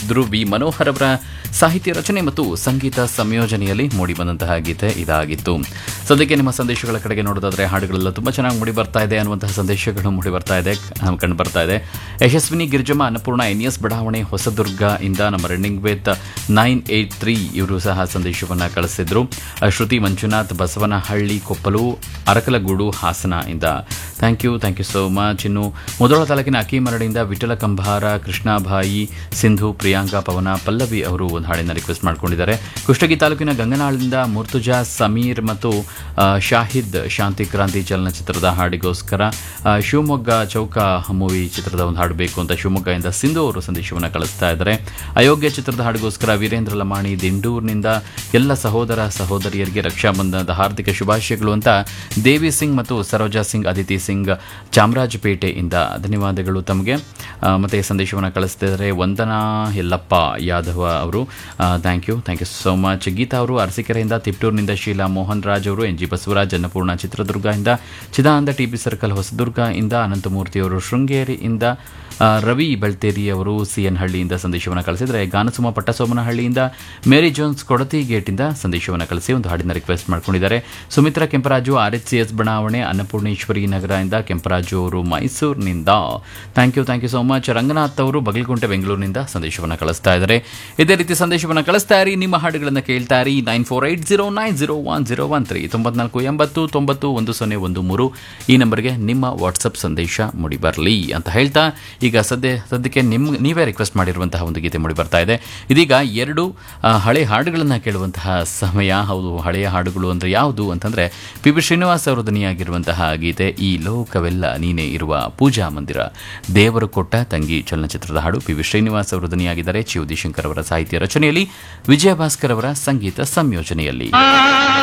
ನಿರ್ದೇಶಿಸಿದ್ರು V Manohar ಅವರ ಸಾಹಿತ್ಯ ರಚನೆ ಮತ್ತು ಸಂಗೀತ ಸಂಯೋಜನೆಯಲ್ಲಿ ಮೂಡಿಬಂದಂತಹ ಗೀತೆ ಇದಾಗಿತ್ತು ಸದ್ಯಕ್ಕೆ ನಿಮ್ಮ ಸಂದೇಶಗಳ ಕಡೆಗೆ ನೋಡೋದಾದ್ರೆ ಹಾಡುಗಳೆಲ್ಲ ತುಂಬಾ ಚೆನ್ನಾಗಿ ಮೂಡಿ ಬರ್ತಾ ಇದೆ ಅನ್ನುವಂತಹ ಸಂದೇಶಗಳು ಮೂಡಿ ಬರ್ತಾ ಇದೆ ನಮ್ಗೆ ಕಂಡು ಬರ್ತಾ ಇದೆ ಯಶಸ್ವಿನಿ ಗಿರಿಜಮ್ಮ ಅನ್ನಪೂರ್ಣ ಎನ್ ಎಸ್ ಬಡಾವಣೆ ಹೊಸದುರ್ಗ ಇಂದ ನಮ್ಮ running with nine eight three ಇವರು ಸಹ ಸಂದೇಶವನ್ನು ಕಳಿಸಿದ್ರು ಅಹ್, ಶ್ರುತಿ ಮಂಜುನಾಥ್ ಬಸವನಹಳ್ಳಿ ಕೊಪ್ಪಲು ಅರಕಲಗೂಡು ಹಾಸನ ಇಂದ thank you thank you so much ಇನ್ನು ಮುದೋಳ ತಾಲೂಕಿನ ಅಕ್ಕಿಮರಡಿಯಿಂದ ವಿಠಲ ಕಂಬಾರ ಕೃಷ್ಣಾಭಾಯಿ ಸಿಂಧು ಪ್ರಿಯಾಂಕಾ ಪವನ ಪಲ್ಲವಿ ಅವರು ಒಂದು ಹಾಡಿನ ರಿಕ್ವೆಸ್ಟ್ ಮಾಡ್ಕೊಂಡಿದ್ದಾರೆ ಕುಷ್ಟಗಿ ತಾಲೂಕಿನ ಗಂಗನಾಳದಿಂದ ಮುರ್ತುಜಾ ಸಮೀರ್ ಮತ್ತು ಆ, ಶಾಹಿದ್ ಶಾಂತಿ ಕ್ರಾಂತಿ ಚಲನಚಿತ್ರದ ಹಾಡಿಗೋಸ್ಕರ ಆ, ಶಿವಮೊಗ್ಗ ಚೌಕ ಮೂವಿ ಚಿತ್ರದ ಒಂದು ಹಾಡು ಬೇಕು ಅಂತ ಶಿವಮೊಗ್ಗದಿಂದ ಸಿಂಧು ಅವರು ಸಂದೇಶವನ್ನು ಕಳಿಸ್ತಾ ಇದ್ದಾರೆ ಅಯೋಗ್ಯ ಚಿತ್ರದ ಹಾಡಿಗೋಸ್ಕರ ವೀರೇಂದ್ರ ಲಮಾಣಿ ದಿಂಡೂರಿನಿಂದ ಎಲ್ಲ ಸಹೋದರ ಸಹೋದರಿಯರಿಗೆ ರಕ್ಷಾಬಂಧನದ ಹಾರ್ದಿಕ ಶುಭಾಶಯಗಳು ಅಂತ ದೇವಿ ಸಿಂಗ್ ಮತ್ತು ಸರೋಜಾ ಸಿಂಗ್ ಅದಿತಿ ಸಿಂಗ್ ಚಾಮರಾಜಪೇಟೆಯಿಂದ ಧನ್ಯವಾದಗಳು ತಮಗೆ ಆ, ಮತ್ತೆ ಸಂದೇಶವನ್ನು ಕಳಿಸ್ತಿದ್ದಾರೆ ವಂದನಾ ಯಲ್ಲಪ್ಪ ಯಾದವ ಅವರು thank you thank you so much Geeta ಅವರು ಅರಸೀಕೆರೆಯಿಂದ ತಿಪ್ಟೂರಿನಿಂದ ಶೀಲಾ ಮೋಹನ್ ರಾಜ್ ಅವರು ಎನ್ ಜಿ ಬಸವರಾಜ್ ಅನ್ನಪೂರ್ಣ ಚಿತ್ರದುರ್ಗ ಇಂದ Chidananda T B circle Hosadurga ಇಂದ ಅನಂತಮೂರ್ತಿ ಅವರು ಶೃಂಗೇರಿಯಿಂದ ಆ, ರವಿ ಬೆಳ್ತೇರಿ ಅವರು ಸಿ ಎನ್ ಹಳ್ಳಿಯಿಂದ ಸಂದೇಶವನ್ನು ಕಳಿಸಿದರೆ ಗಾನಸುಮ ಪಟ್ಟಸೋಮನಹಳ್ಳಿಯಿಂದ ಮೇರಿ ಜೋನ್ಸ್ ಕೊಡತಿ ಗೇಟಿಂದ ಸಂದೇಶವನ್ನು ಕಳಿಸಿ ಒಂದು ಹಾಡಿನ ರಿಕ್ವೆಸ್ಟ್ ಮಾಡ್ಕೊಂಡಿದ್ದಾರೆ Sumitra Kemparaju R H C S ಬಡಾವಣೆ ಅನ್ನಪೂರ್ಣೇಶ್ವರಿ ನಗರದಿಂದ ಕೆಂಪರಾಜು ಅವರು ಮೈಸೂರಿನಿಂದ thank you thank you so much Ranganath ಅವರು ಬಗಲಗುಂಟೆ ಬೆಂಗಳೂರಿನಿಂದ ಸಂದೇಶವನ್ನು ಕಳಿಸ್ತಾ ಇದ್ದಾರೆ ಇದೇ ರೀತಿ ಸಂದೇಶವನ್ನು ಕಳಿಸ್ತಾ ಇರಿ ನಿಮ್ಮ ಹಾಡುಗಳನ್ನು ಕೇಳ್ತಾ ಇರಿ nine four eight zero nine zero one zero one three ತೊಂಬತ್ನಾಲ್ಕು ಎಂಬತ್ತು ತೊಂಬತ್ತು ಒಂದು ಸೊನ್ನೆ ಒಂದು ಮೂರು ಈ ನಂಬರ್ಗೆ ನಿಮ್ಮ ವಾಟ್ಸಪ್ ಸಂದೇಶ ಮುಡಿ ಬರಲಿ ಅಂತ ಹೇಳ್ತಾ ಈಗ ಸದ್ಯ ಸದ್ಯಕ್ಕೆ ನಿಮ್ ನೀವೇ ರಿಕ್ವೆಸ್ಟ್ ಮಾಡಿರುವಂತಹ ಒಂದು ಗೀತೆ ಮೂಡಿ ಬರ್ತಾ ಇದೆ ಇದೀಗ ಎರಡು ಆ, ಹಳೆ ಹಾಡುಗಳನ್ನು ಕೇಳುವಂತಹ ಸಮಯ ಹೌದು ಹಳೆಯ ಹಾಡುಗಳು ಅಂದರೆ ಯಾವುದು ಅಂತಂದರೆ ಪಿ ಬಿ ಶ್ರೀನಿವಾಸ್ ಅವರು ದನಿಯಾಗಿರುವಂತಹ ಗೀತೆ ಈ ಲೋಕವೆಲ್ಲ ನೀನೇ ಇರುವ ಪೂಜಾ ಮಂದಿರ ದೇವರು ಕೊಟ್ಟ ತಂಗಿ ಚಲನಚಿತ್ರದ ಹಾಡು ಪಿ ವಿ ಶ್ರೀನಿವಾಸ್ ಅವರು ದನಿಯಾಗಿದ್ದಾರೆ ಚಿ ಶಂಕರ್ ಅವರ ಸಾಹಿತ್ಯ ರಚನೆಯಲ್ಲಿ ವಿಜಯ ಭಾಸ್ಕರ್ ಅವರ ಸಂಗೀತ ಸಂಯೋಜನೆಯಲ್ಲಿ